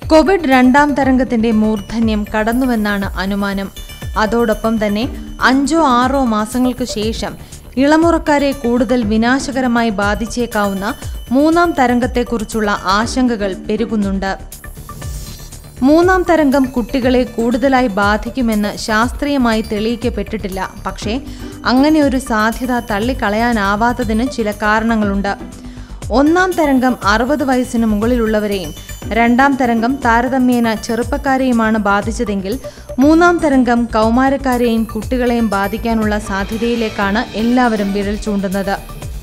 Covid രണ്ടാം തരംഗത്തിന്റെ മൂർധന്യം കടന്നുവെന്നാണ് അനുമാനം അതോടൊപ്പം തന്നെ അഞ്ചോ ആറോ മാസങ്ങൾക്ക് ശേഷം ഇളമുറക്കാരെ കൂടുതൽ വിനാശകരമായി ബാധിച്ചേക്കാവുന്ന മൂന്നാം തരംഗത്തെക്കുറിച്ചുള്ള ആശങ്കകൾ പെരുകുന്നുണ്ട് മൂന്നാം തരംഗം കുട്ടികളെ കൂടുതലായി ബാധിക്കുമെന്ന് ശാസ്ത്രീയമായി തെളിയിക്കപ്പെട്ടിട്ടില്ല പക്ഷേ അങ്ങനെ ഒരു സാധ്യത തള്ളിക്കളയാനാവാത്തതിന് ചില കാരണങ്ങളുണ്ട് ഒന്നാം തരംഗം അറുപത് വയസ്സിന് മുകളിലുള്ളവരെയും രണ്ടാം തരംഗം താരതമ്യേന ചെറുപ്പക്കാരെയുമാണ് ബാധിച്ചതെങ്കിൽ മൂന്നാം തരംഗം കൗമാരക്കാരെയും കുട്ടികളെയും ബാധിക്കാനുള്ള സാധ്യതയിലേക്കാണ് എല്ലാവരും വിരൽ ചൂണ്ടുന്നത്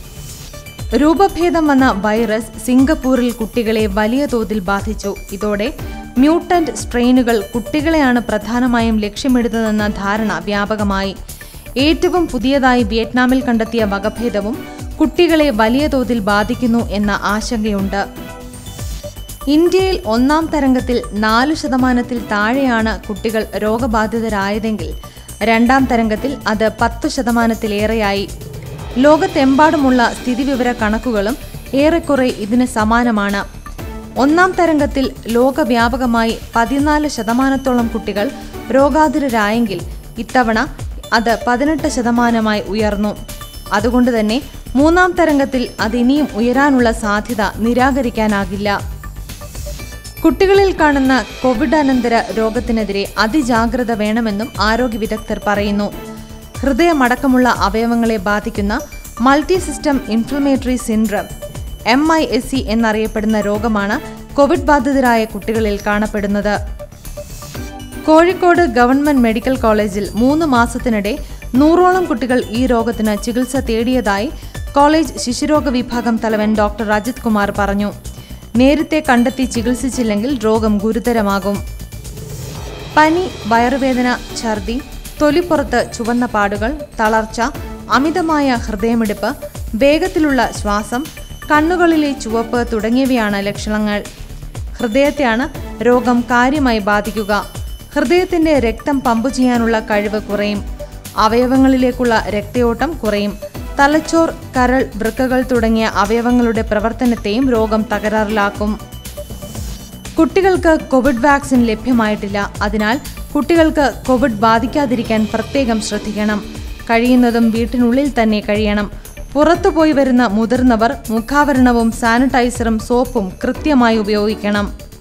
രൂപഭേദം വന്ന വൈറസ് സിംഗപ്പൂരിൽ കുട്ടികളെ വലിയ തോതിൽ ബാധിച്ചു ഇതോടെ മ്യൂട്ടന്റ് സ്ട്രെയിനുകൾ കുട്ടികളെയാണ് പ്രധാനമായും ലക്ഷ്യമിടുന്നതെന്ന ധാരണ വ്യാപകമായി ഏറ്റവും പുതിയതായി വിയറ്റ്നാമിൽ കണ്ടെത്തിയ വകഭേദവും കുട്ടികളെ വലിയ തോതിൽ ബാധിക്കുന്നു എന്ന ആശങ്കയുണ്ട് ഇന്ത്യയിൽ ഒന്നാം തരംഗത്തിൽ നാലു ശതമാനത്തിൽ താഴെയാണ് കുട്ടികൾ രോഗബാധിതരായതെങ്കിൽ രണ്ടാം തരംഗത്തിൽ അത് പത്തു ശതമാനത്തിലേറെയായി ലോകത്തെമ്പാടുമുള്ള സ്ഥിതിവിവര കണക്കുകളും ഏറെക്കുറെ ഇതിന് സമാനമാണ് ഒന്നാം തരംഗത്തിൽ ലോകവ്യാപകമായി പതിനാല് ശതമാനത്തോളം കുട്ടികൾ രോഗാതുരരായെങ്കിൽ ഇത്തവണ അത് പതിനെട്ട് ശതമാനമായി ഉയർന്നു അതുകൊണ്ട് തന്നെ മൂന്നാം തരംഗത്തിൽ അതിനിയും ഉയരാനുള്ള സാധ്യത നിരാകരിക്കാനാകില്ല കുട്ടികളിൽ കാണുന്ന കോവിഡ് അനന്തര രോഗത്തിനെതിരെ അതിജാഗ്രത വേണമെന്നും ആരോഗ്യ വിദഗ്ധർ പറയുന്നു ഹൃദയമടക്കമുള്ള അവയവങ്ങളെ ബാധിക്കുന്ന multi system inflammatory syndrome M I S C എന്നറിയപ്പെടുന്ന രോഗമാണ് കോവിഡ് ബാധിതരായ കുട്ടികളിൽ കാണപ്പെടുന്നത് കോഴിക്കോട് ഗവൺമെന്റ് മെഡിക്കൽ കോളേജിൽ മൂന്ന് മാസത്തിനിടെ നൂറോളം കുട്ടികൾ ഈ രോഗത്തിന് ചികിത്സ തേടിയതായി കോളേജ് ശിശുരോഗ വിഭാഗം തലവൻ ഡോക്ടർ അജിത് കുമാർ പറഞ്ഞു നേരത്തെ കണ്ടെത്തി ചികിത്സിച്ചില്ലെങ്കിൽ രോഗം ഗുരുതരമാകും പനി വയറുവേദന ഛർദി തൊലിപ്പുറത്ത് ചുവന്ന പാടുകൾ തളർച്ച അമിതമായ ഹൃദയമിടിപ്പ് വേഗത്തിലുള്ള ശ്വാസം കണ്ണുകളിലെ ചുവപ്പ് തുടങ്ങിയവയാണ് ലക്ഷണങ്ങൾ ഹൃദയത്തെയാണ് രോഗം കാര്യമായി ബാധിക്കുക ഹൃദയത്തിന്റെ രക്തം പമ്പ് ചെയ്യാനുള്ള കഴിവ് കുറയും അവയവങ്ങളിലേക്കുള്ള രക്തയോട്ടം കുറയും തലച്ചോർ കരൾ വൃക്കകൾ തുടങ്ങിയ അവയവങ്ങളുടെ പ്രവർത്തനത്തെയും രോഗം തകരാറിലാക്കും കുട്ടികൾക്ക് കോവിഡ് വാക്സിൻ ലഭ്യമായിട്ടില്ല അതിനാൽ കുട്ടികൾക്ക് കോവിഡ് ബാധിക്കാതിരിക്കാൻ പ്രത്യേകം ശ്രദ്ധിക്കണം കഴിയുന്നതും വീട്ടിനുള്ളിൽ തന്നെ കഴിയണം പുറത്തുപോയി വരുന്ന മുതിർന്നവർ മുഖാവരണവും സാനിറ്റൈസറും സോപ്പും കൃത്യമായി ഉപയോഗിക്കണം